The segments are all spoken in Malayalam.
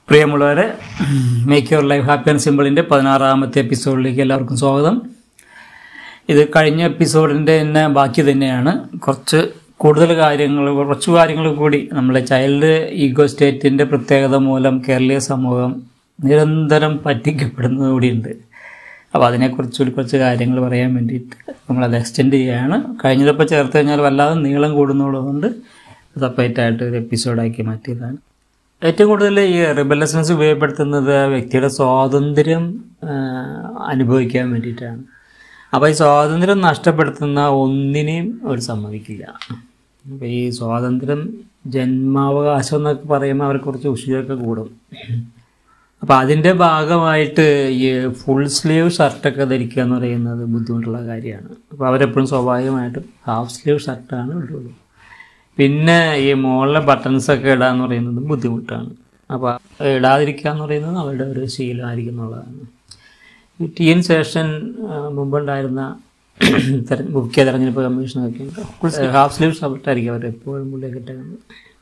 പ്രിയമുള്ളവരെ make your life happy and സിമ്പിളിൻ്റെ പതിനാറാമത്തെ എപ്പിസോഡിലേക്ക് എല്ലാവർക്കും സ്വാഗതം ഇത് കഴിഞ്ഞ എപ്പിസോഡിൻ്റെ തന്നെ ബാക്കി തന്നെയാണ് കുറച്ച് കൂടുതൽ കാര്യങ്ങൾ കുറച്ച് കാര്യങ്ങൾ കൂടി നമ്മളെ ചൈൽഡ് ഈഗോ സ്റ്റേറ്റിൻ്റെ പ്രത്യേകത മൂലം കേരളീയ സമൂഹം നിരന്തരം പറ്റിക്കപ്പെടുന്നത് കൂടിയുണ്ട് അപ്പോൾ അതിനെക്കുറിച്ച് കൂടി കുറച്ച് കാര്യങ്ങൾ പറയാൻ വേണ്ടിയിട്ട് നമ്മളത് എക്സ്റ്റെൻഡ് ചെയ്യുകയാണ് കഴിഞ്ഞതിപ്പോൾ ചേർത്ത് കഴിഞ്ഞാൽ വല്ലാതെ നീളം കൂടുന്നുള്ളതുകൊണ്ട് സെപ്പറേറ്റ് ആയിട്ട് ഒരു എപ്പിസോഡാക്കി മാറ്റിയതാണ് ഏറ്റവും കൂടുതൽ ഈ റിബലസ്നെസ് ഉപയോഗപ്പെടുത്തുന്നത് വ്യക്തിയുടെ സ്വാതന്ത്ര്യം ആ, അനുഭവിക്കാൻ വേണ്ടിയിട്ടാണ് അപ്പോൾ ഈ സ്വാതന്ത്ര്യം നഷ്ടപ്പെടുത്തുന്ന ഒന്നിനെയും അവർ സമ്മതിക്കില്ല അപ്പോൾ ഈ സ്വാതന്ത്ര്യം ജന്മാവകാശം എന്നൊക്കെ പറയുമ്പോൾ അവരെ കുറച്ച് ഉഷിയൊക്കെ കൂടും അപ്പോൾ അതിൻ്റെ ഭാഗമായിട്ട് ഈ ഫുൾ സ്ലീവ് ഷർട്ടൊക്കെ ധരിക്കുക എന്ന് പറയുന്നത് ബുദ്ധിമുട്ടുള്ള കാര്യമാണ് അപ്പോൾ അവരെപ്പോഴും സ്വാഭാവികമായിട്ടും ഹാഫ് സ്ലീവ് ഷർട്ടാണ് ഇടുള്ളൂ പിന്നെ ഈ മുകളിലെ ബട്ടൺസൊക്കെ ഇടാന്ന് പറയുന്നത് ബുദ്ധിമുട്ടാണ് അപ്പോൾ ഇടാതിരിക്കുക എന്ന് പറയുന്നത് അവരുടെ ഒരു ശീലമായിരിക്കും എന്നുള്ളതാണ് ഈ ടീൻ സെഷൻ മുമ്പുണ്ടായിരുന്ന തെര- മുഖ്യ തെരഞ്ഞെടുപ്പ് കമ്മീഷനൊക്കെ ഉണ്ട് ഹാഫ് സ്ലീവ് ഷർട്ടായിരിക്കും അവർ എപ്പോഴും പുള്ളിയൊക്കെ ഇട്ടേക്കുന്നത്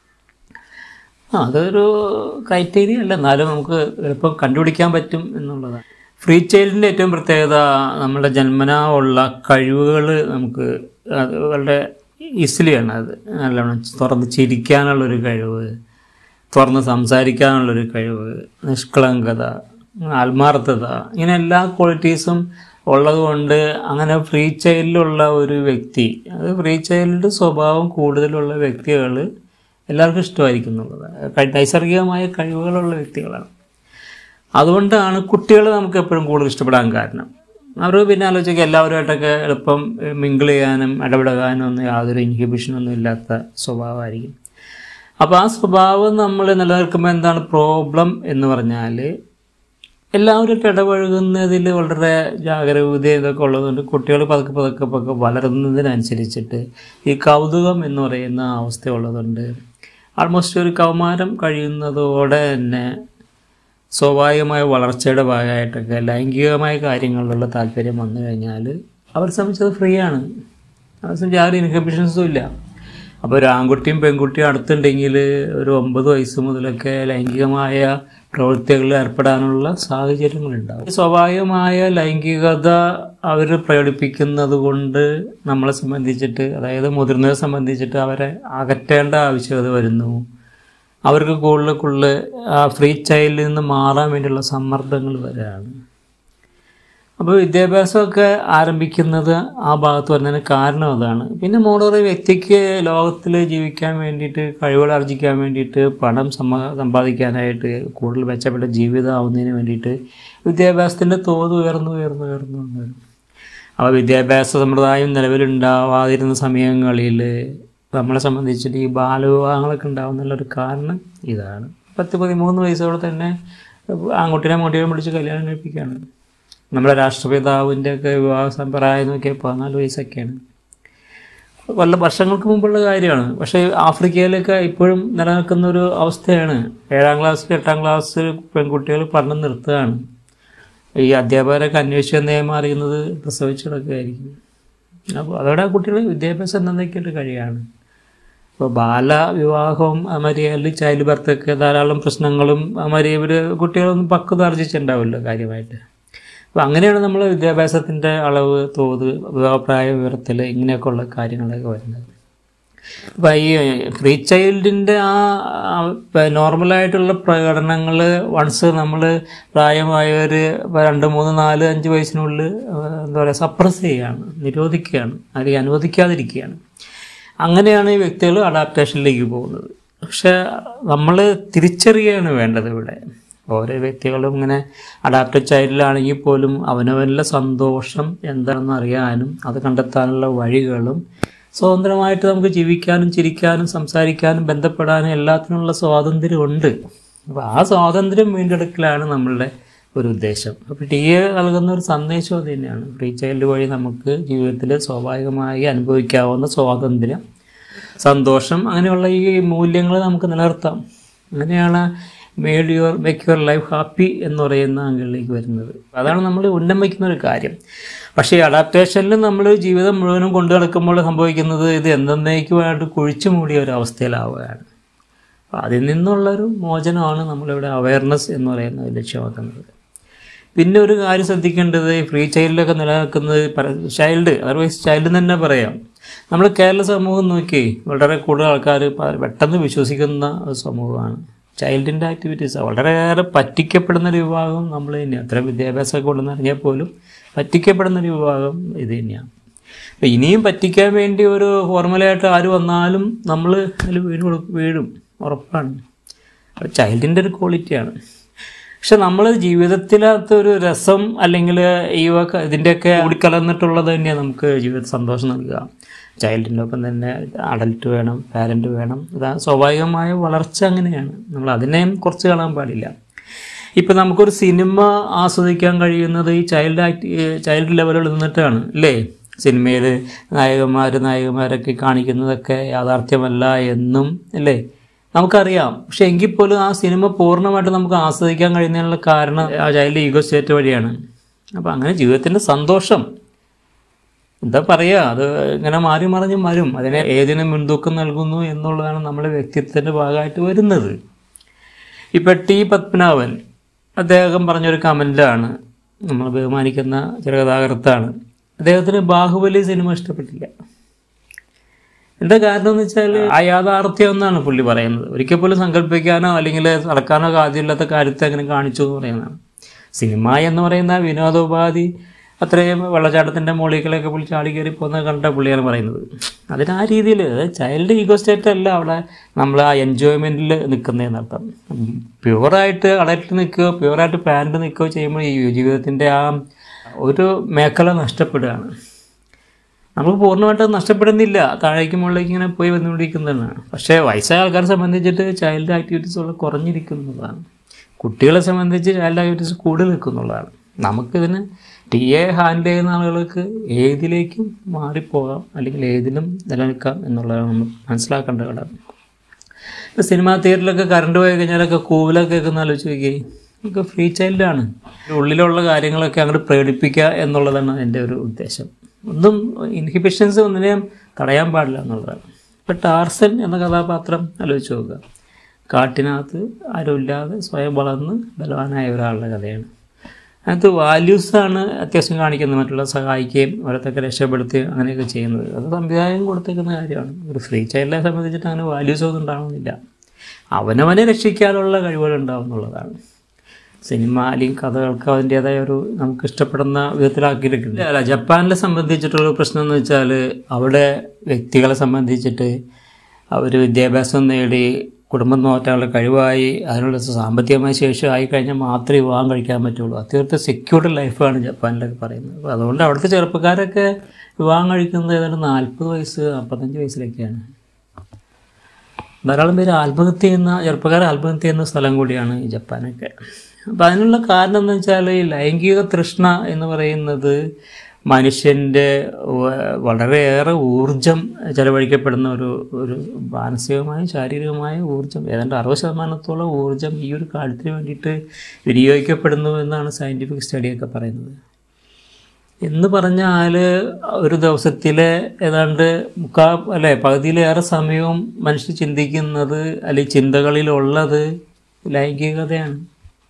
ആ അതൊരു ക്രൈറ്റീരിയ അല്ല എന്നാലും നമുക്ക് എളുപ്പം കണ്ടുപിടിക്കാൻ പറ്റും എന്നുള്ളതാണ് ഫ്രീ ചൈൽഡിൻ്റെ ഏറ്റവും പ്രത്യേകത നമ്മുടെ ജന്മനാ ഉള്ള കഴിവുകൾ നമുക്ക് അത് വളരെ ഈസിലിയാണ് അത് നല്ലോണം തുറന്ന് ചിരിക്കാനുള്ളൊരു കഴിവ് തുറന്ന് സംസാരിക്കാനുള്ളൊരു കഴിവ് നിഷ്കളങ്കത ആത്മാർത്ഥത ഇങ്ങനെ എല്ലാ ക്വാളിറ്റീസും ഉള്ളതുകൊണ്ട് അങ്ങനെ ഫ്രീ ചൈൽഡിലുള്ള ഒരു വ്യക്തി അത് ഫ്രീ ചൈൽഡ് സ്വഭാവം കൂടുതലുള്ള വ്യക്തികൾ എല്ലാവർക്കും ഇഷ്ടമായിരിക്കും എന്നുള്ളത് കഴി- നൈസർഗികമായ കഴിവുകളുള്ള വ്യക്തികളാണ് അതുകൊണ്ടാണ് കുട്ടികൾ നമുക്ക് എപ്പോഴും കൂടുതൽ ഇഷ്ടപ്പെടാൻ കാരണം അവർ പിന്നെ ആലോചിക്കുക എല്ലാവരുമായിട്ടൊക്കെ എളുപ്പം മിങ്കിൾ ചെയ്യാനും ഇടപെടാനും ഒന്നും യാതൊരു ഇൻഹിബിഷനൊന്നും ഇല്ലാത്ത സ്വഭാവമായിരിക്കും അപ്പോൾ ആ സ്വഭാവം നമ്മൾ നിലനിൽക്കുമ്പോൾ എന്താണ് പ്രോബ്ലം എന്ന് പറഞ്ഞാൽ എല്ലാവരും ഇടപഴകുന്നതിൽ വളരെ ജാഗരൂകത ഇതൊക്കെ ഉള്ളതുകൊണ്ട് കുട്ടികൾ പതുക്കെ പതുക്കെ പതുക്കെ വളരുന്നതിനനുസരിച്ചിട്ട് ഈ കൗതുകം എന്ന് പറയുന്ന അവസ്ഥ ഉള്ളതുകൊണ്ട് ആൾമോസ്റ്റ് ഒരു കൗമാരം കഴിയുന്നതോടെ തന്നെ സ്വാഭാവികമായ വളർച്ചയുടെ ഭാഗമായിട്ടൊക്കെ ലൈംഗികമായ കാര്യങ്ങളിലുള്ള താല്പര്യം വന്നു കഴിഞ്ഞാൽ അവർ സംബന്ധിച്ചത് ഫ്രീ ആണ് അവരെ സംബന്ധിച്ച് യാതൊരു ഇൻഹിബിഷൻസും ഇല്ല അപ്പോൾ ഒരു ആൺകുട്ടിയും പെൺകുട്ടിയും അടുത്തുണ്ടെങ്കിൽ ഒരു ഒമ്പത് വയസ്സ് മുതലൊക്കെ ലൈംഗികമായ പ്രവൃത്തികളിൽ ഏർപ്പെടാനുള്ള സാഹചര്യങ്ങളുണ്ടാവും സ്വാഭാവികമായ ലൈംഗികത അവർ പ്രകടിപ്പിക്കുന്നത് കൊണ്ട് നമ്മളെ സംബന്ധിച്ചിട്ട് അതായത് മുതിർന്നവരെ സംബന്ധിച്ചിട്ട് അവരെ അകറ്റേണ്ട ആവശ്യകത വരുന്നു അവർക്ക് കൂടുതൽ കൂടുതൽ ആ ഫ്രീ ചൈൽഡിൽ നിന്ന് മാറാൻ വേണ്ടിയുള്ള സമ്മർദ്ദങ്ങൾ വരെയാണ് അപ്പോൾ വിദ്യാഭ്യാസമൊക്കെ ആരംഭിക്കുന്നത് ആ ഭാഗത്ത് വരുന്നതിന് കാരണം അതാണ് പിന്നെ മോളൊരു വ്യക്തിക്ക് ലോകത്തിൽ ജീവിക്കാൻ വേണ്ടിയിട്ട് കഴിവുകൾ ആർജിക്കാൻ വേണ്ടിയിട്ട് പണം സമ്മ സമ്പാദിക്കാനായിട്ട് കൂടുതൽ മെച്ചപ്പെട്ട ജീവിതം ആവുന്നതിന് വേണ്ടിയിട്ട് വിദ്യാഭ്യാസത്തിൻ്റെ തോത് ഉയർന്നു ഉയർന്നു ഉയർന്നു വരും അപ്പോൾ വിദ്യാഭ്യാസ സമ്പ്രദായം നിലവിലുണ്ടാവാതിരുന്ന സമയങ്ങളിൽ നമ്മളെ സംബന്ധിച്ചിട്ട് ഈ ബാലവിവാഹങ്ങളൊക്കെ ഉണ്ടാകുന്നുള്ളൊരു കാരണം ഇതാണ് പത്ത് പതിമൂന്ന് വയസ്സോടെ തന്നെ ആൺകുട്ടിനെ മോട്ടിയെ പിടിച്ച് കല്യാണം കഴിപ്പിക്കുകയാണ് നമ്മുടെ രാഷ്ട്രപിതാവിൻ്റെ ഒക്കെ വിവാഹ സമ്പ്രദായം നോക്കിയാൽ പതിനാല് വയസ്സൊക്കെയാണ് വല്ല വർഷങ്ങൾക്ക് മുമ്പുള്ള കാര്യമാണ് പക്ഷേ ആഫ്രിക്കയിലൊക്കെ ഇപ്പോഴും നിലനിൽക്കുന്ന ഒരു അവസ്ഥയാണ് ഏഴാം ക്ലാസ്സിൽ എട്ടാം ക്ലാസ്സിൽ പെൺകുട്ടികൾ പഠനം നിർത്തുകയാണ് ഈ അധ്യാപകരൊക്കെ അന്വേഷിച്ച് നിയമം അറിയുന്നത് പ്രസവിച്ച് കിടക്കുകയായിരിക്കും അപ്പോൾ അതോടെ ആ കുട്ടികൾ വിദ്യാഭ്യാസം എന്നതൊക്കെയായിട്ട് കഴിയാണ് ഇപ്പോൾ ബാലവിവാഹവും അമരിയയിൽ ചൈൽഡ് ബർത്തൊക്കെ ധാരാളം പ്രശ്നങ്ങളും അമരിയ ഇവർ കുട്ടികളൊന്നും പക്വത ആർജിച്ചിട്ടുണ്ടാവില്ല കാര്യമായിട്ട് അപ്പോൾ അങ്ങനെയാണ് നമ്മൾ വിദ്യാഭ്യാസത്തിൻ്റെ അളവ് തോത് വിവാഹപ്രായ വിവരത്തിൽ ഇങ്ങനെയൊക്കെ ഉള്ള കാര്യങ്ങളൊക്കെ വരുന്നത് അപ്പോൾ ഈ ഫ്രീ ചൈൽഡിൻ്റെ ആ ആ, പ- നോർമലായിട്ടുള്ള പ്രകടനങ്ങൾ വൺസ് നമ്മൾ പ്രായമായവർ രണ്ട് മൂന്ന് നാല് അഞ്ച് വയസ്സിനുള്ളിൽ ആ, എന്താ പറയുക സപ്രസ് ചെയ്യുകയാണ് നിരോധിക്കുകയാണ് അല്ലെങ്കിൽ അനുവദിക്കാതിരിക്കുകയാണ് അങ്ങനെയാണ് ഈ വ്യക്തികൾ അഡാപ്റ്റേഷനിലേക്ക് പോകുന്നത് പക്ഷെ നമ്മൾ തിരിച്ചറിയുകയാണ് വേണ്ടത് ഇവിടെ ഓരോ വ്യക്തികളും ഇങ്ങനെ അഡാപ്റ്റഡ് ചൈൽഡിലാണെങ്കിൽ പോലും അവനവനിലെ സന്തോഷം എന്താണെന്ന് അറിയാനും അത് കണ്ടെത്താനുള്ള വഴികളും സ്വതന്ത്രമായിട്ട് നമുക്ക് ജീവിക്കാനും ചിരിക്കാനും സംസാരിക്കാനും ബന്ധപ്പെടാനും എല്ലാത്തിനുള്ള സ്വാതന്ത്ര്യമുണ്ട് അപ്പോൾ ആ സ്വാതന്ത്ര്യം വീണ്ടെടുക്കലാണ് നമ്മളുടെ ഒരു ഉദ്ദേശം അപ്പോൾ ടി എ നൽകുന്ന ഒരു സന്ദേശം അത് തന്നെയാണ് ഫ്രീ ചൈൽഡ് വഴി നമുക്ക് ജീവിതത്തിൽ സ്വാഭാവികമായി അനുഭവിക്കാവുന്ന സ്വാതന്ത്ര്യം സന്തോഷം അങ്ങനെയുള്ള ഈ മൂല്യങ്ങൾ നമുക്ക് നിലനിർത്താം അങ്ങനെയാണ് made your make your life happy എന്ന് പറയുന്ന ആംഗിളിലേക്ക് വരുന്നത് അതാണ് നമ്മൾ ഉന്നം വയ്ക്കുന്ന ഒരു കാര്യം പക്ഷേ ഈ അഡാപ്റ്റേഷനിൽ നമ്മൾ ജീവിതം മുഴുവനും കൊണ്ടു നടക്കുമ്പോൾ സംഭവിക്കുന്നത് ഇത് എന്നേക്കുമായിട്ട് കുഴിച്ചു മൂടിയ ഒരു അവസ്ഥയിലാവുകയാണ് അതിൽ നിന്നുള്ളൊരു മോചനമാണ് നമ്മളിവിടെ അവയർനെസ് എന്ന് പറയുന്നത് ലക്ഷ്യമാക്കുന്നത് പിന്നെ ഒരു കാര്യം ശ്രദ്ധിക്കേണ്ടത് ഈ ഫ്രീ ചൈൽഡൊക്കെ നിലനിൽക്കുന്നത് ചൈൽഡ് അതർവൈസ് ചൈൽഡ് തന്നെ പറയാം നമ്മൾ കേരള സമൂഹം നോക്കി വളരെ കൂടുതൽ ആൾക്കാർ പെട്ടെന്ന് വിശ്വസിക്കുന്ന ഒരു സമൂഹമാണ് ചൈൽഡിൻ്റെ ആക്ടിവിറ്റീസ് വളരെയേറെ പറ്റിക്കപ്പെടുന്ന ഒരു വിഭാഗം നമ്മൾ തന്നെയാണ് അത്ര വിദ്യാഭ്യാസമൊക്കെ കൊണ്ടെന്ന് അറിഞ്ഞാൽ പോലും പറ്റിക്കപ്പെടുന്ന ഒരു വിഭാഗം ഇത് തന്നെയാണ് അപ്പം ഇനിയും പറ്റിക്കാൻ വേണ്ടി ഒരു ഫോർമുലയായിട്ട് ആര് വന്നാലും നമ്മൾ അതിൽ വീണ് കൊടുക്കും വീഴും ഉറപ്പാണ് അത് ചൈൽഡിൻ്റെ ഒരു ക്വാളിറ്റിയാണ് പക്ഷെ നമ്മൾ ജീവിതത്തിനകത്ത് ഒരു രസം അല്ലെങ്കിൽ ഈ വക ഇതിൻ്റെയൊക്കെ കൂടിക്കലർന്നിട്ടുള്ളത് തന്നെയാണ് നമുക്ക് ജീവിതത്തിൽ സന്തോഷം നൽകുക ചൈൽഡിൻ്റെ ഒപ്പം തന്നെ അഡൽട്ട് വേണം പാരൻ്റ് വേണം അതാ സ്വാഭാവികമായ വളർച്ച അങ്ങനെയാണ് നമ്മൾ അതിനെയും കുറച്ച് കാണാൻ പാടില്ല ഇപ്പം നമുക്കൊരു സിനിമ ആസ്വദിക്കാൻ കഴിയുന്നത് ഈ ചൈൽഡ് ആക്ടി ചൈൽഡ് ലെവലിൽ നിന്നിട്ടാണ് അല്ലേ സിനിമയിൽ നായകന്മാർ നായികമാരൊക്കെ കാണിക്കുന്നതൊക്കെ യാഥാർത്ഥ്യമല്ല എന്നും അല്ലേ നമുക്കറിയാം പക്ഷെ എങ്കിൽ പോലും ആ സിനിമ പൂർണ്ണമായിട്ട് നമുക്ക് ആസ്വദിക്കാൻ കഴിയുന്നതിനുള്ള കാരണം ആ ചൈൽഡ് ഈഗോ സ്റ്റേറ്റ് വഴിയാണ് അപ്പം അങ്ങനെ ജീവിതത്തിൻ്റെ സന്തോഷം എന്താ പറയുക അത് ഇങ്ങനെ മാറി മറിഞ്ഞ് വരും അതിനെ ഏതിന് മുൻതൂക്കം നൽകുന്നു എന്നുള്ളതാണ് നമ്മുടെ വ്യക്തിത്വത്തിൻ്റെ ഭാഗമായിട്ട് വരുന്നത് ഇപ്പം ടി പത്മനാഭൻ അദ്ദേഹം പറഞ്ഞൊരു കമൻ്റാണ് നമ്മൾ ബഹുമാനിക്കുന്ന ചെറുകഥാകൃത്താണ് അദ്ദേഹത്തിന് ബാഹുബലി സിനിമ ഇഷ്ടപ്പെട്ടില്ല എന്താ കാരണം എന്ന് വെച്ചാൽ ആ യാഥാർത്ഥ്യം എന്നാണ് പുള്ളി പറയുന്നത് ഒരിക്കൽ പോലും സങ്കല്പിക്കാനോ അല്ലെങ്കിൽ നടക്കാനോ സാധ്യമില്ലാത്ത കാര്യത്തെ അങ്ങനെ കാണിച്ചു എന്ന് പറയുന്നതാണ് സിനിമ എന്ന് പറയുന്ന വിനോദോപാധി അത്രയും വെള്ളച്ചാട്ടത്തിൻ്റെ മുകളിലേക്കൊക്കെ പുള്ളി ചാടി കയറി പോകുന്നത് കണ്ട പുള്ളിയാണ് പറയുന്നത് അതിന് ആ രീതിയിൽ ചൈൽഡ് ഈഗോ സ്റ്റേറ്റ് അല്ല അവിടെ നമ്മൾ ആ എൻജോയ്മെൻറ്റിൽ നിൽക്കുന്നതെന്നർത്ഥം പ്യുവറായിട്ട് അടയിട്ട് നിൽക്കുകയോ പ്യുവറായിട്ട് പാൻറ് നിൽക്കുകയോ ചെയ്യുമ്പോൾ ഈ ജീവിതത്തിൻ്റെ ആ ഒരു മേഖല നഷ്ടപ്പെടുകയാണ് നമുക്ക് പൂർണ്ണമായിട്ട് അത് നഷ്ടപ്പെടുന്നില്ല താഴേക്ക് മുകളിലേക്ക് ഇങ്ങനെ പോയി വന്നുകൊണ്ടിരിക്കുന്നതാണ് പക്ഷേ വയസ്സായ ആൾക്കാരെ സംബന്ധിച്ചിട്ട് ചൈൽഡ് ആക്ടിവിറ്റീസ് ഉള്ള കുറഞ്ഞിരിക്കുന്നതാണ് കുട്ടികളെ സംബന്ധിച്ച് ചൈൽഡ് ആക്ടിവിറ്റീസ് കൂടുതൽ നിൽക്കുന്നുള്ളതാണ് നമുക്കിതിന് ടി എ ഹാൻഡിൽ ചെയ്യുന്ന ആളുകൾക്ക് ഏതിലേക്കും മാറിപ്പോകാം അല്ലെങ്കിൽ ഏതിലും നിലനിൽക്കാം എന്നുള്ളതാണ് നമ്മൾ മനസ്സിലാക്കേണ്ട ഘടകം ഇപ്പോൾ സിനിമാ തിയേറ്ററിലൊക്കെ കറണ്ട് പോയി കഴിഞ്ഞാലൊക്കെ കൂവിലൊക്കെ കേൾക്കുന്ന ആലോചിച്ച് നോക്കി നമുക്ക് ഫ്രീ ചൈൽഡാണ് ഉള്ളിലുള്ള കാര്യങ്ങളൊക്കെ അങ്ങോട്ട് പ്രകടിപ്പിക്കുക എന്നുള്ളതാണ് എൻ്റെ ഒരു ഉദ്ദേശം ഒന്നും ഇൻഹിബിഷൻസ് ഒന്നിനെയും തടയാൻ പാടില്ല എന്നുള്ളതാണ് ഇപ്പോൾ ടാർസൻ എന്ന കഥാപാത്രം ആലോചിച്ച് നോക്കുക കാട്ടിനകത്ത് ആരുമില്ലാതെ സ്വയം വളർന്ന് ബലവാനായ ഒരാളുടെ കഥയാണ് അതിനകത്ത് വാല്യൂസാണ് അത്യാവശ്യം കാണിക്കുന്നത് മറ്റുള്ള സഹായിക്കുകയും ഓരോരുത്തൊക്കെ രക്ഷപ്പെടുത്തുകയും അങ്ങനെയൊക്കെ ചെയ്യുന്നത് അത് സംവിധായകം കൊടുത്തേക്കുന്ന കാര്യമാണ് ഒരു ഫ്രീ ചൈൽഡിനെ സംബന്ധിച്ചിട്ട് അങ്ങനെ വാല്യൂസ് ഒന്നും ഉണ്ടാവുന്നില്ല അവനവനെ രക്ഷിക്കാനുള്ള കഴിവുകൾ ഉണ്ടാവും എന്നുള്ളതാണ് സിനിമ അല്ലെങ്കിൽ കഥകൾക്ക് അതിൻ്റേതായ ഒരു നമുക്ക് ഇഷ്ടപ്പെടുന്ന വിധത്തിലാക്കിയിട്ടുണ്ട് അല്ല ജപ്പാനിലെ സംബന്ധിച്ചിട്ടുള്ള പ്രശ്നം എന്ന് വെച്ചാൽ അവിടെ വ്യക്തികളെ സംബന്ധിച്ചിട്ട് അവർ വിദ്യാഭ്യാസം നേടി കുടുംബം നോറ്റാനുള്ള കഴിവായി അതിനുള്ള സാമ്പത്തികമായ ശേഷി ആയി കഴിഞ്ഞാൽ മാത്രമേ വിവാഹം കഴിക്കാൻ പറ്റുള്ളൂ അത്യാവശ്യം സെക്യൂർഡ് ലൈഫാണ് ജപ്പാനിലൊക്കെ പറയുന്നത് അപ്പോൾ അതുകൊണ്ട് അവിടുത്തെ ചെറുപ്പക്കാരൊക്കെ വിവാഹം കഴിക്കുന്നത് ഏതാണ്ട് നാൽപ്പത് വയസ്സ് നാൽപ്പത്തഞ്ച് വയസ്സിലൊക്കെയാണ് ധാരാളം പേര് ആത്മഹത്യ ചെയ്യുന്ന ചെറുപ്പക്കാർ ആത്മഹത്യ ചെയ്യുന്ന സ്ഥലം കൂടിയാണ് ഈ ജപ്പാനൊക്കെ അപ്പം അതിനുള്ള കാരണം എന്ന് വെച്ചാൽ ഈ ലൈംഗിക തൃഷ്ണ എന്ന് പറയുന്നത് മനുഷ്യൻ്റെ വളരെയേറെ ഊർജം ചെലവഴിക്കപ്പെടുന്ന ഒരു ഒരു മാനസികമായും ശാരീരികമായും ഊർജം ഏതാണ്ട് അറുപത് ശതമാനത്തോളം ഊർജം ഈ ഒരു കാര്യത്തിന് വേണ്ടിയിട്ട് വിനിയോഗിക്കപ്പെടുന്നു എന്നാണ് സയൻറ്റിഫിക് സ്റ്റഡിയൊക്കെ പറയുന്നത് എന്ന് പറഞ്ഞാൽ ഒരു ദിവസത്തിലെ ഏതാണ്ട് മുക്കാ അല്ലെ പകുതിയിലേറെ സമയവും മനുഷ്യർ ചിന്തിക്കുന്നത് അല്ലെങ്കിൽ ചിന്തകളിലുള്ളത് ലൈംഗികതയാണ്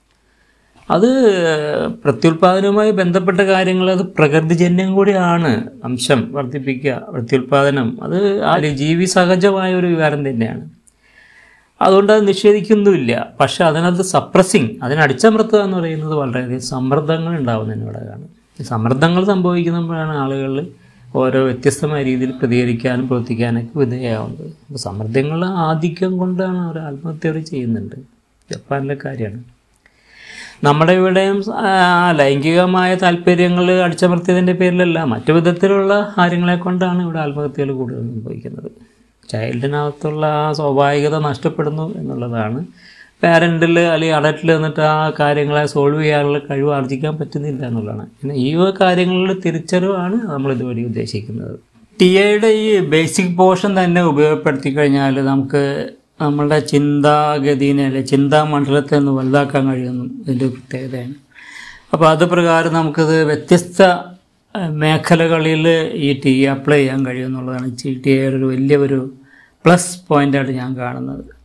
അത് പ്രത്യുൽപാദനവുമായി ബന്ധപ്പെട്ട കാര്യങ്ങൾ അത് പ്രകൃതിജന്യം കൂടിയാണ് അംശം വർദ്ധിപ്പിക്കുക പ്രത്യുൽപാദനം അത് ആ ജീവി സഹജമായ ഒരു വികാരം തന്നെയാണ് അതുകൊണ്ട് അത് നിഷേധിക്കുന്നുമില്ല പക്ഷെ അതിനകത്ത് സപ്രസിങ് അതിനടിച്ചമർത്തുക എന്ന് പറയുന്നത് വളരെയധികം സമ്മർദ്ദങ്ങൾ ഉണ്ടാകുന്നതിനോടാണ് ഈ സമ്മർദ്ദങ്ങൾ സംഭവിക്കുമ്പോഴാണ് ആളുകൾ ഓരോ വ്യത്യസ്തമായ രീതിയിൽ പ്രതികരിക്കാനും പ്രവർത്തിക്കാനൊക്കെ വിധേയമാവുന്നത് അപ്പോൾ സമ്മർദ്ദങ്ങളുടെ ആധിക്യം കൊണ്ടാണ് അവർ ആത്മഹത്യ അവർ ചെയ്യുന്നുണ്ട് ജപ്പാനിലെ കാര്യമാണ് നമ്മുടെ ഇവിടെയും ആ, ലൈംഗികമായ താല്പര്യങ്ങൾ അടിച്ചമർത്തിയതിൻ്റെ പേരിലല്ല മറ്റു വിധത്തിലുള്ള കാര്യങ്ങളെ കൊണ്ടാണ് ഇവിടെ ആത്മഹത്യകൾ കൂടുതൽ സംഭവിക്കുന്നത് ചൈൽഡിനകത്തുള്ള ആ സ്വാഭാവികത നഷ്ടപ്പെടുന്നു എന്നുള്ളതാണ് പാരൻറ്റിൽ അല്ലെങ്കിൽ അഡൽട്ടിൽ നിന്നിട്ട് ആ കാര്യങ്ങളെ സോൾവ് ചെയ്യാനുള്ള കഴിവ് ആർജിക്കാൻ പറ്റുന്നില്ല എന്നുള്ളതാണ് പിന്നെ ഈ വക കാര്യങ്ങളുടെ തിരിച്ചറിവാണ് നമ്മൾ ഇതുവഴി ഉദ്ദേശിക്കുന്നത് ടി എയുടെ ഈ ബേസിക് പോർഷൻ തന്നെ ഉപയോഗപ്പെടുത്തി കഴിഞ്ഞാൽ നമുക്ക് നമ്മളുടെ ചിന്താഗതിനെ അല്ലെ ചിന്താമണ്ഡലത്തെ ഒന്ന് വലുതാക്കാൻ കഴിയുന്നു ഇതിൻ്റെ പ്രത്യേകതയാണ് അപ്പോൾ അത് പ്രകാരം നമുക്കത് വ്യത്യസ്ത അഹ്, മേഖലകളിൽ ഈ ടി അപ്ലൈ ചെയ്യാൻ കഴിയും എന്നുള്ളതാണ് ടി എയുടെ ഒരു വലിയ ഒരു പ്ലസ് പോയിൻ്റായിട്ട് ഞാൻ കാണുന്നത്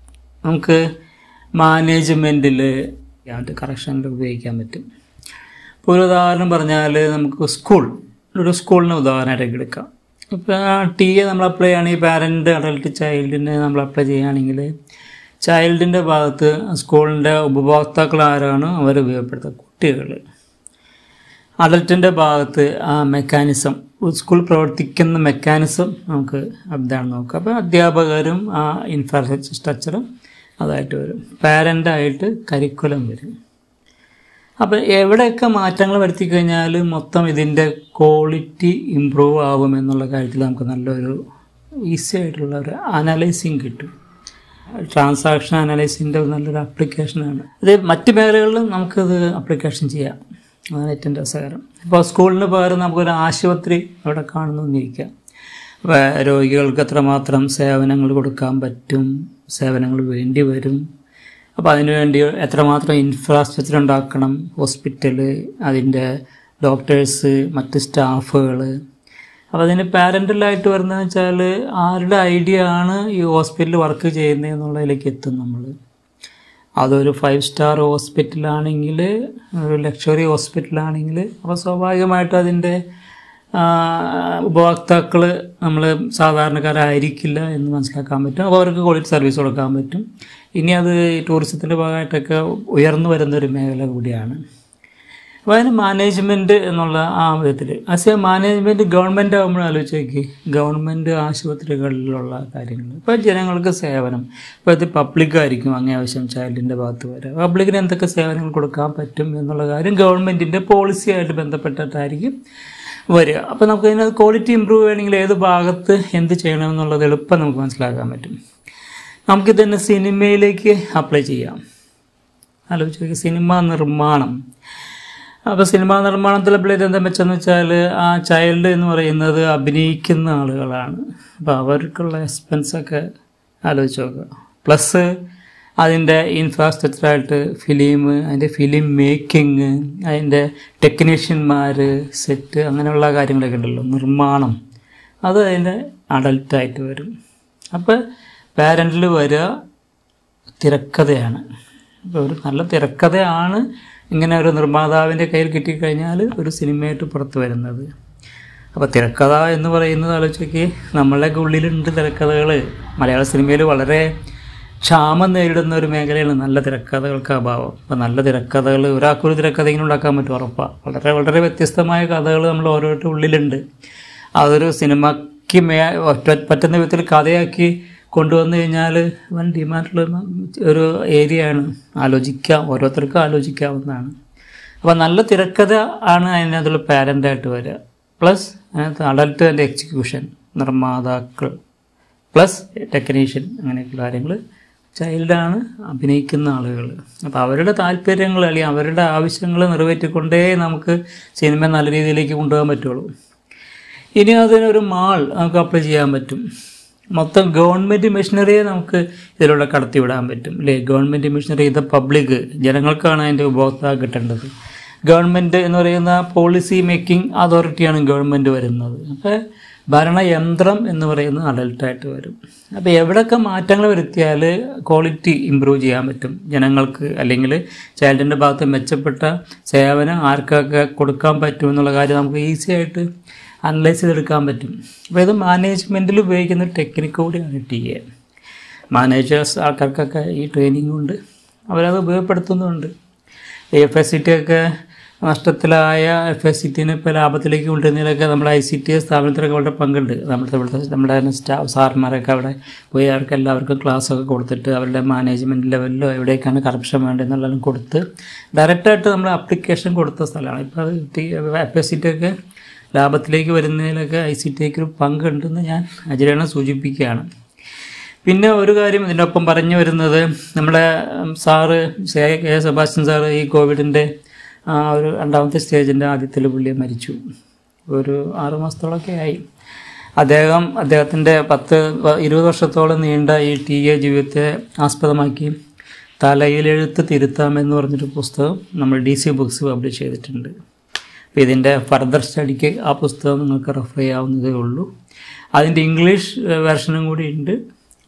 നമുക്ക് മാനേജ്മെൻറ്റിൽ മറ്റ് കറക്ഷനിൽ ഉപയോഗിക്കാൻ പറ്റും ഇപ്പോൾ ഒരു ഉദാഹരണം പറഞ്ഞാൽ നമുക്ക് സ്കൂൾ ഒരു സ്കൂളിന് ഉദാഹരണമായിട്ട് എടുക്കാം ഇപ്പോൾ ആ ടി എ നമ്മൾ അപ്ലൈ ചെയ്യുകയാണെങ്കിൽ പാരൻറ്റ് അഡൽട്ട് ചൈൽഡിനെ നമ്മൾ അപ്ലൈ ചെയ്യുകയാണെങ്കിൽ ചൈൽഡിൻ്റെ ഭാഗത്ത് സ്കൂളിൻ്റെ ഉപഭോക്താക്കൾ ആരാണ് അവർ ഉപയോഗപ്പെടുത്തുക കുട്ടികൾ അഡൽട്ടിൻ്റെ ഭാഗത്ത് ആ മെക്കാനിസം സ്കൂൾ പ്രവർത്തിക്കുന്ന മെക്കാനിസം നമുക്ക് എന്താണ് നോക്കുക അപ്പോൾ അധ്യാപകരും ആ ഇൻഫ്രാസ്ട്രക്ചറും അതായിട്ട് വരും പാരൻ്റായിട്ട് കരിക്കുലം വരും അപ്പം എവിടെയൊക്കെ മാറ്റങ്ങൾ വരുത്തി കഴിഞ്ഞാൽ മൊത്തം ഇതിൻ്റെ ക്വാളിറ്റി ഇമ്പ്രൂവ് ആവും എന്നുള്ള കാര്യത്തിൽ നമുക്ക് നല്ലൊരു ഈസി ആയിട്ടുള്ള ഒരു അനലൈസിങ് കിട്ടും ട്രാൻസാക്ഷൻ അനലൈസിൻ്റെ നല്ലൊരു ആപ്ലിക്കേഷനാണ് ഇത് മറ്റ് മേഖലകളിലും നമുക്കത് ആപ്ലിക്കേഷൻ ചെയ്യാം അതാണ് ഏറ്റവും രസകരം ഇപ്പോൾ സ്കൂളിന് പകരം നമുക്കൊരു ആശുപത്രി അവിടെ കാണുന്നു എന്നിരിക്കാം അപ്പോൾ രോഗികൾക്ക് എത്രമാത്രം സേവനങ്ങൾ കൊടുക്കാൻ പറ്റും സേവനങ്ങൾ വേണ്ടി വരും അപ്പോൾ അതിനുവേണ്ടി എത്രമാത്രം ഇൻഫ്രാസ്ട്രക്ചർ ഉണ്ടാക്കണം ഹോസ്പിറ്റല് അതിൻ്റെ ഡോക്ടേഴ്സ് മറ്റ് സ്റ്റാഫുകൾ അപ്പോൾ അതിന് പാരൻ്റലായിട്ട് വരുന്നതെന്ന് വെച്ചാൽ ആരുടെ ഐഡിയ ആണ് ഈ ഹോസ്പിറ്റലിൽ വർക്ക് ചെയ്യുന്നത് എന്നുള്ളതിലേക്ക് എത്തും നമ്മൾ അതൊരു ഫൈവ് സ്റ്റാർ ഹോസ്പിറ്റലാണെങ്കിൽ ഒരു ലക്ഷറി ഹോസ്പിറ്റലാണെങ്കിൽ അപ്പോൾ സ്വാഭാവികമായിട്ടും അതിൻ്റെ ഉപഭോക്താക്കൾ നമ്മൾ സാധാരണക്കാരായിരിക്കില്ല എന്ന് മനസ്സിലാക്കാൻ പറ്റും അപ്പോൾ അവർക്ക് ക്വാളിറ്റി സർവീസ് കൊടുക്കാൻ പറ്റും ഇനി അത് ടൂറിസത്തിൻ്റെ ഭാഗമായിട്ടൊക്കെ ഉയർന്നു വരുന്നൊരു മേഖല കൂടിയാണ് അപ്പോൾ അതിന് മാനേജ്മെൻറ്റ് എന്നുള്ള ആ വിധത്തിൽ ആസ് എ മാനേജ്മെൻറ്റ് ഗവൺമെൻറ് ആകുമ്പോൾ ആലോചിച്ച് നോക്കി ഗവൺമെൻറ് ആശുപത്രികളിലുള്ള കാര്യങ്ങൾ ഇപ്പോൾ ജനങ്ങൾക്ക് സേവനം ഇപ്പോൾ ഇത് പബ്ലിക്കായിരിക്കും അങ്ങേ ആവശ്യം ചൈൽഡിൻ്റെ ഭാഗത്ത് വരെ പബ്ലിക്കിന് എന്തൊക്കെ സേവനങ്ങൾ കൊടുക്കാൻ പറ്റും എന്നുള്ള കാര്യം ഗവൺമെൻറ്റിൻ്റെ പോളിസിയായിട്ട് ബന്ധപ്പെട്ടിട്ടായിരിക്കും വരിക അപ്പോൾ നമുക്ക് അതിന് ക്വാളിറ്റി ഇമ്പ്രൂവ് ചെയ്യണമെങ്കിൽ ഏത് ഭാഗത്ത് എന്ത് ചെയ്യണമെന്നുള്ളത് എളുപ്പം നമുക്ക് മനസ്സിലാക്കാൻ പറ്റും നമുക്ക് തന്നെ സിനിമയിലേക്ക് അപ്ലൈ ചെയ്യാം ആലോചിച്ച് നോക്കി സിനിമ നിർമ്മാണം അപ്പോൾ സിനിമാ നിർമ്മാണത്തിൽ അപ്ലൈ ചെയ്ത് എന്താ വെച്ചെന്ന് വെച്ചാൽ ആ ചൈൽഡ് എന്ന് പറയുന്നത് അഭിനയിക്കുന്ന ആളുകളാണ് അപ്പോൾ അവർക്കുള്ള എക്സ്പെൻസൊക്കെ ആലോചിച്ച് നോക്കുക പ്ലസ് അതിൻ്റെ ഇൻഫ്രാസ്ട്രക്ചറായിട്ട് ഫിലിം അതിൻ്റെ ഫിലിം മേക്കിംഗ് അതിൻ്റെ ടെക്നീഷ്യന്മാർ സെറ്റ് അങ്ങനെയുള്ള കാര്യങ്ങളൊക്കെ ഉണ്ടല്ലോ നിർമ്മാണം അത് അതിൻ്റെ അഡൽട്ടായിട്ട് വരും അപ്പോൾ പാരൻറ്റിൽ വരിക തിരക്കഥയാണ് അപ്പോൾ ഒരു നല്ല തിരക്കഥയാണ് ഇങ്ങനെ ഒരു നിർമ്മാതാവിൻ്റെ കയ്യിൽ കിട്ടിക്കഴിഞ്ഞാൽ ഒരു സിനിമയായിട്ട് പുറത്ത് വരുന്നത് അപ്പോൾ തിരക്കഥ എന്ന് പറയുന്നത് ആലോചിച്ച് നമ്മളുടെയൊക്കെ ഉള്ളിലുണ്ട് തിരക്കഥകൾ മലയാള സിനിമയിൽ വളരെ ക്ഷാമം നേരിടുന്ന ഒരു മേഖലയാണ് നല്ല തിരക്കഥകൾക്ക് അഭാവം അപ്പോൾ നല്ല തിരക്കഥകൾ ഒരാൾക്കൊരു തിരക്കഥ ഇങ്ങനെ ഉണ്ടാക്കാൻ പറ്റും ഉറപ്പാണ് വളരെ വളരെ വ്യത്യസ്തമായ കഥകൾ നമ്മൾ ഓരോരുത്തരുടെ ഉള്ളിലുണ്ട് അതൊരു സിനിമയ്ക്ക് മേ ഒറ്റ പറ്റുന്ന വിധത്തിൽ കഥയാക്കി കൊണ്ടുവന്നു കഴിഞ്ഞാൽ വൻ ഡിമാൻഡുള്ള ഒരു ഏരിയയാണ് ആലോചിക്കാം ഓരോരുത്തർക്കും ആലോചിക്കാവുന്നതാണ് അപ്പോൾ നല്ല തിരക്കഥ ആണ് അതിനകത്തുള്ള പാരൻ്റായിട്ട് വരിക പ്ലസ് അതിനകത്ത് അഡൽട്ട് ആൻഡ് എക്സിക്യൂഷൻ നിർമ്മാതാക്കൾ പ്ലസ് ടെക്നീഷ്യൻ അങ്ങനെയൊക്കെയുള്ള കാര്യങ്ങൾ ചൈൽഡാണ് അഭിനയിക്കുന്ന ആളുകൾ അപ്പോൾ അവരുടെ താല്പര്യങ്ങൾ അല്ലെങ്കിൽ അവരുടെ ആവശ്യങ്ങൾ നിറവേറ്റിക്കൊണ്ടേ നമുക്ക് സിനിമ നല്ല രീതിയിലേക്ക് കൊണ്ടുപോകാൻ പറ്റുള്ളൂ ഇനി അതിനൊരു മാൾ നമുക്ക് അപ്ലൈ ചെയ്യാൻ പറ്റും മൊത്തം ഗവൺമെൻറ് മെഷീനറിയെ നമുക്ക് ഇതിലൂടെ കടത്തിവിടാൻ പറ്റും അല്ലേ ഗവൺമെൻറ് മെഷീനറി ഇത് പബ്ലിക് ജനങ്ങൾക്കാണ് അതിൻ്റെ ഉപഭോക്താവ് കിട്ടേണ്ടത് ഗവൺമെൻറ് എന്ന് പറയുന്ന പോളിസി മേക്കിംഗ് അതോറിറ്റിയാണ് ഗവൺമെൻറ് വരുന്നത് അപ്പോൾ ഭരണയന്ത്രം എന്ന് പറയുന്നത് അഡൽട്ടായിട്ട് വരും അപ്പോൾ എവിടെയൊക്കെ മാറ്റങ്ങൾ വരുത്തിയാൽ ക്വാളിറ്റി ഇമ്പ്രൂവ് ചെയ്യാൻ പറ്റും ജനങ്ങൾക്ക് അല്ലെങ്കിൽ ചൈൽഡിൻ്റെ ഭാഗത്ത് മെച്ചപ്പെട്ട സേവനം ആർക്കൊക്കെ കൊടുക്കാൻ പറ്റും എന്നുള്ള കാര്യം നമുക്ക് ഈസി ആയിട്ട് അനലൈസ് ചെയ്തെടുക്കാൻ പറ്റും അപ്പോൾ ഇത് മാനേജ്മെൻറ്റിൽ ഉപയോഗിക്കുന്ന ടെക്നിക്ക് കൂടിയാണ് ടി എ മാനേജേഴ്സ് ആൾക്കാർക്കൊക്കെ ഈ ട്രെയിനിങ് ഉണ്ട് അവരത് ഉപയോഗപ്പെടുത്തുന്നുണ്ട് എഫ് എസ് സി ടി ഒക്കെ നഷ്ടത്തിലായ എഫ് എസ് സി ടിനെ ഇപ്പോൾ ലാഭത്തിലേക്ക് കൊണ്ടുവരുന്നതിലൊക്കെ നമ്മുടെ ഐ സി ടി സ്ഥാപനത്തിലൊക്കെ വളരെ പങ്കുണ്ട് നമ്മുടെ ഇവിടുത്തെ നമ്മുടെ സ്റ്റാഫ് സാർമാരൊക്കെ അവിടെ പോയി അവർക്ക് എല്ലാവർക്കും ക്ലാസ്സൊക്കെ കൊടുത്തിട്ട് അവരുടെ മാനേജ്മെൻറ്റ് ലെവലിലോ എവിടേക്കാണ് കറപ്ഷൻ വേണ്ടതെന്നുള്ളതും കൊടുത്ത് ഡയറക്റ്റായിട്ട് നമ്മൾ അപ്ലിക്കേഷൻ കൊടുത്ത സ്ഥലമാണ് ഇപ്പോൾ അത് T F S C T ഒക്കെ ലാഭത്തിലേക്ക് വരുന്നതിലൊക്കെ ഐ സി ടിക്ക് ഒരു പങ്കുണ്ടെന്ന് ഞാൻ അജിരണ സൂചിപ്പിക്കുകയാണ് പിന്നെ ഒരു കാര്യം ഇതിനൊപ്പം പറഞ്ഞു വരുന്നത് നമ്മുടെ സാറ് കെ സെബാസ്റ്റ്യൻ സാറ് ഈ കോവിഡിൻ്റെ ആ ഒരു രണ്ടാമത്തെ സ്റ്റേജിൻ്റെ ആദ്യത്തിൽ പുള്ളി മരിച്ചു ഒരു ആറു മാസത്തോളമൊക്കെ ആയി അദ്ദേഹം അദ്ദേഹത്തിൻ്റെ പത്ത് ഇരുപത് വർഷത്തോളം നീണ്ട ഈ ടി എ ജീവിതത്തെ ആസ്പദമാക്കി തലയിലെഴുത്ത് തിരുത്താമെന്ന് പറഞ്ഞൊരു പുസ്തകം നമ്മൾ ഡി സി ബുക്സ് പബ്ലിഷ് ചെയ്തിട്ടുണ്ട് അപ്പോൾ ഇതിൻ്റെ ഫർദർ സ്റ്റഡിക്ക് ആ പുസ്തകം നിങ്ങൾക്ക് റെഫർ ചെയ്യാവുന്നതേ ഉള്ളൂ അതിൻ്റെ ഇംഗ്ലീഷ് വെർഷനും കൂടി ഉണ്ട്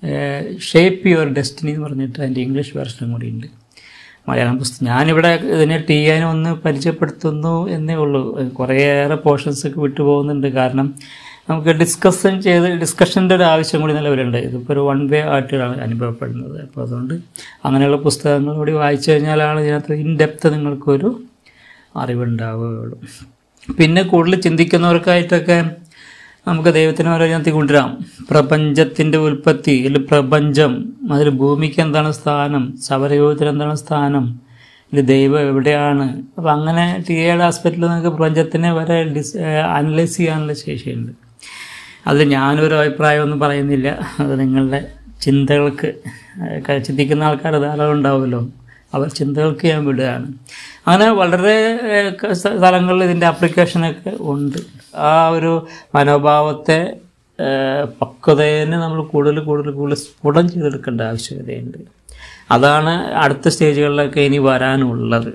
ഷേപ്പ് യുവർ ഡെസ്റ്റിനി എന്ന് പറഞ്ഞിട്ട് അതിൻ്റെ ഇംഗ്ലീഷ് വെർഷനും കൂടി ഉണ്ട് മലയാളം പുസ്തകം ഞാനിവിടെ ഇതിനെ ടി ചെയ്യാനും ഒന്ന് പരിചയപ്പെടുത്തുന്നു എന്നേ ഉള്ളൂ കുറേയേറെ പോർഷൻസ് ഒക്കെ വിട്ടുപോകുന്നുണ്ട് കാരണം നമുക്ക് ഡിസ്കഷൻ ചെയ്ത് ഡിസ്കഷൻ്റെ ഒരു ആവശ്യം കൂടി നിലവിലുണ്ട് ഇതിപ്പോൾ ഒരു വൺ വേ ആയിട്ടാണ് അനുഭവപ്പെടുന്നത് അപ്പോൾ അതുകൊണ്ട് അങ്ങനെയുള്ള പുസ്തകങ്ങൾ കൂടി വായിച്ചു കഴിഞ്ഞാലാണ് ഇതിനകത്ത് ഇൻ ഡെപ്ത് നിങ്ങൾക്കൊരു അറിവുണ്ടാവുകയുള്ളൂ പിന്നെ കൂടുതൽ ചിന്തിക്കുന്നവർക്കായിട്ടൊക്കെ നമുക്ക് ദൈവത്തിന് ഓരോ ഇതിനകത്ത് കൊണ്ടുവരാം പ്രപഞ്ചത്തിൻ്റെ ഉൽപ്പത്തി അതിൽ പ്രപഞ്ചം അതിൽ ഭൂമിക്ക് എന്താണ് സ്ഥാനം സൗരയൂഹത്തിന് എന്താണ് സ്ഥാനം ഇത് ദൈവം എവിടെയാണ് അപ്പം അങ്ങനെ ടി എയുടെ ആസ്പെക്റ്റിൽ നമുക്ക് പ്രപഞ്ചത്തിനെ വരെ ഡിസ് അനലൈസ് ചെയ്യാനുള്ള ശേഷിയുണ്ട് അതിൽ ഞാനൊരു അഭിപ്രായമൊന്നും പറയുന്നില്ല അത് നിങ്ങളുടെ ചിന്തകൾക്ക് ഏഹ്, ചിന്തിക്കുന്ന ആൾക്കാർ ധാരാളം ഉണ്ടാവുമല്ലോ അവർ ചിന്തകൾക്ക് ഞാൻ വിടുകയാണ് അങ്ങനെ വളരെ ഏഹ്, ക- സ്ഥ- സ്ഥലങ്ങളിൽ ഇതിൻ്റെ ആപ്ലിക്കേഷനൊക്കെ ഉണ്ട് ആ ഒരു മനോഭാവത്തെ ഏഹ്, പക്വതേനെ നമ്മൾ കൂടുതൽ കൂടുതൽ കൂടുതൽ സ്ഫുടം ചെയ്തെടുക്കേണ്ട ആവശ്യകതയുണ്ട് അതാണ് അടുത്ത സ്റ്റേജുകളിലൊക്കെ ഇനി വരാനുള്ളത്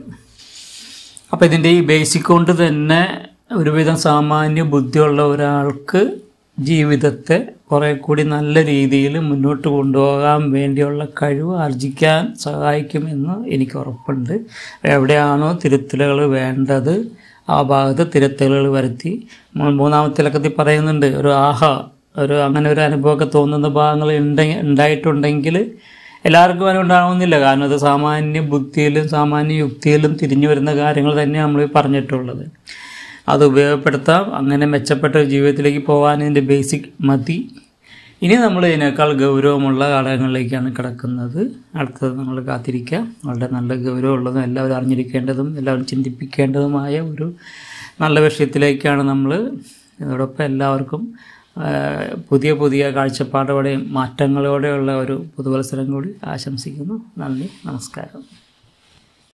അപ്പോൾ ഇതിൻ്റെ ഈ ബേസിക് കൊണ്ട് തന്നെ ഒരുവിധം സാമാന്യ ബുദ്ധിയുള്ള ഒരാൾക്ക് ജീവിതത്തെ കുറേ കൂടി നല്ല രീതിയിൽ മുന്നോട്ട് കൊണ്ടുപോകാൻ വേണ്ടിയുള്ള കഴിവ് ആർജിക്കാൻ സഹായിക്കുമെന്ന് എനിക്ക് ഉറപ്പുണ്ട് എവിടെയാണോ തിരുത്തലുകൾ വേണ്ടത് ആ ഭാഗത്ത് തിരുത്തലുകൾ വരുത്തി മൂ- മൂന്നാമത്തെ ഇലക്കത്തിൽ പറയുന്നുണ്ട് ഒരു ആഹ ഒരു അങ്ങനെ ഒരു അനുഭവമൊക്കെ തോന്നുന്ന ഭാഗങ്ങൾ ഉണ്ടെങ്കിൽ ഉണ്ടായിട്ടുണ്ടെങ്കിൽ എല്ലാവർക്കും അങ്ങനെ ഉണ്ടാവുന്നില്ല കാരണം അത് സാമാന്യ ബുദ്ധിയിലും സാമാന്യ യുക്തിയിലും തിരിഞ്ഞു വരുന്ന കാര്യങ്ങൾ തന്നെ നമ്മൾ പറഞ്ഞിട്ടുള്ളത് അത് ഉപയോഗപ്പെടുത്താം അങ്ങനെ മെച്ചപ്പെട്ട ഒരു ജീവിതത്തിലേക്ക് പോകാൻ ഇതിൻ്റെ ബേസിക് മതി ഇനി നമ്മൾ ഇതിനേക്കാൾ ഗൗരവമുള്ള ഘടകങ്ങളിലേക്കാണ് കിടക്കുന്നത് അടുത്തത് നമ്മൾ കാത്തിരിക്കുക വളരെ നല്ല ഗൗരവമുള്ളതും എല്ലാവരും അറിഞ്ഞിരിക്കേണ്ടതും എല്ലാവരും ചിന്തിപ്പിക്കേണ്ടതുമായ ഒരു നല്ല വിഷയത്തിലേക്കാണ് നമ്മൾ ഇതോടൊപ്പം എല്ലാവർക്കും ആ, പുതിയ പുതിയ കാഴ്ചപ്പാടോടെയും മാറ്റങ്ങളോടെയുള്ള ഒരു പുതുവത്സരം കൂടി ആശംസിക്കുന്നു നന്ദി നമസ്കാരം